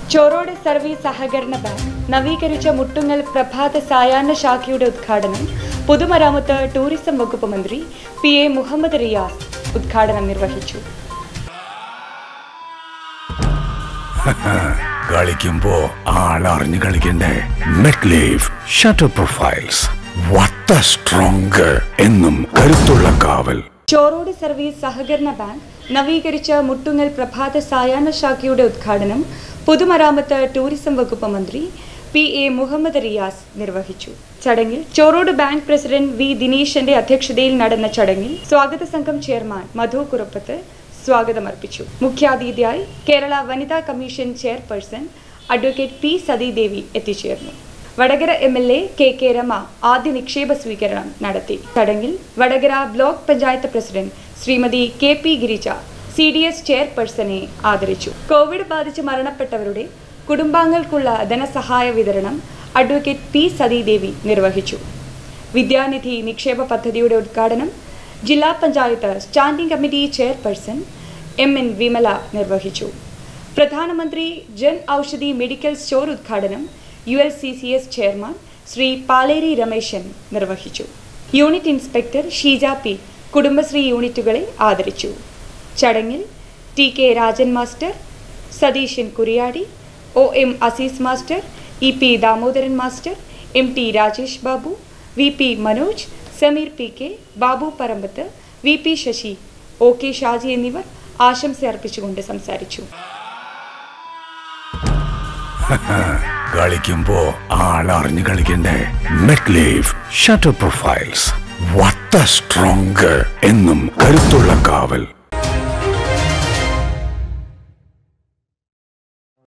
ചോറോട് service സഹകരണ bank നവീകരിച്ച മുട്ടുങ്ങൽ പ്രഭാത സായാഹ്ന ശാഖയുടെ ഉദ്ഘാടനം പൊതുമരാമത്ത് ടൂറിസം വകുപ്പ് മന്ത്രി പി എ മുഹമ്മദ് റിയാസ് ഉദ്ഘാടനം നിർവഹിച്ചു കളിക്കുമ്പോ ആളറിഞ്ഞ് കളിക്കണ്ടേ മെറ്റ് ലീഫ് ഷട്ടർ പ്രൊഫൈൽസ് വട്ട സ്ട്രോങ് എന്നും കരുത്തുള്ള കാവൽ ചോറോട് സർവീസ് സഹകരണ ബാങ്ക് നവീകരിച്ച മുട്ടുങ്ങൽ പ്രഭാത സായാഹ്ന ശാഖയുടെ ഉദ്ഘാടനം പൊതുമരാമത്ത് ടൂറിസം വകുപ്പ് മന്ത്രി പി എ മുഹമ്മദ് റിയാസ് നിർവഹിച്ചു ചടങ്ങിൽ ചോറോട് ബാങ്ക് പ്രസിഡന്റ് വി ദിനേശന്റെ അധ്യക്ഷതയിൽ നടന്ന ചടങ്ങിൽ സ്വാഗത സംഘം ചെയർമാൻ മധു കുറുപ്പത്ത് സ്വാഗതമർപ്പിച്ചു മുഖ്യാതിഥിയായി കേരള വനിതാ commission chairperson advocate P Sathidevi എത്തിച്ചേർന്നു വടകര എം എൽ എ കെ കെ രമ ആദ്യ നിക്ഷേപ സ്വീകരണം നടത്തി ചടങ്ങിൽ Vadakara block panchayat president Shrimati K P Girija C D S ചെയർപേഴ്സണെ ആദരിച്ചു കോവിഡ് ബാധിച്ച് മരണപ്പെട്ടവരുടെ കുടുംബാംഗങ്ങൾക്കുള്ള ധനസഹായ വിതരണം അഡ്വക്കേറ്റ് പി സതീദേവി നിർവഹിച്ചു വിദ്യാനിധി നിക്ഷേപ പദ്ധതിയുടെ ഉദ്ഘാടനം ജില്ലാ panchayat standing committee chairperson M N Vimala നിർവഹിച്ചു പ്രധാനമന്ത്രി ജൻ ഔഷധി മെഡിക്കൽ സ്റ്റോർ ഉദ്ഘാടനം U L C C S chairman Shri Paleri Rameshan നിർവഹിച്ചു unit inspector Sheeja P Kudumbashree യൂണിറ്റുകളെ ആദരിച്ചു ചടങ്ങിൽ T K Rajan master Satheesan Kuriyadi O M Aziz master E P Damodaran master M T Rajesh Babu V P Manoj Sameer P K Babu Parambath V P Sasi O K Shaji എന്നിവർ ആശംസ അർപ്പിച്ചുകൊണ്ട് സംസാരിച്ചു കളിക്കുമ്പോ ആളറിഞ്ഞ് കളിക്കണ്ടേ മെറ്റ് ലീഫ് ഷട്ടർ പ്രൊഫൈൽസ് വട്ട സ്ട്രോങ് എന്നും കരുത്തുള്ള കാവൽ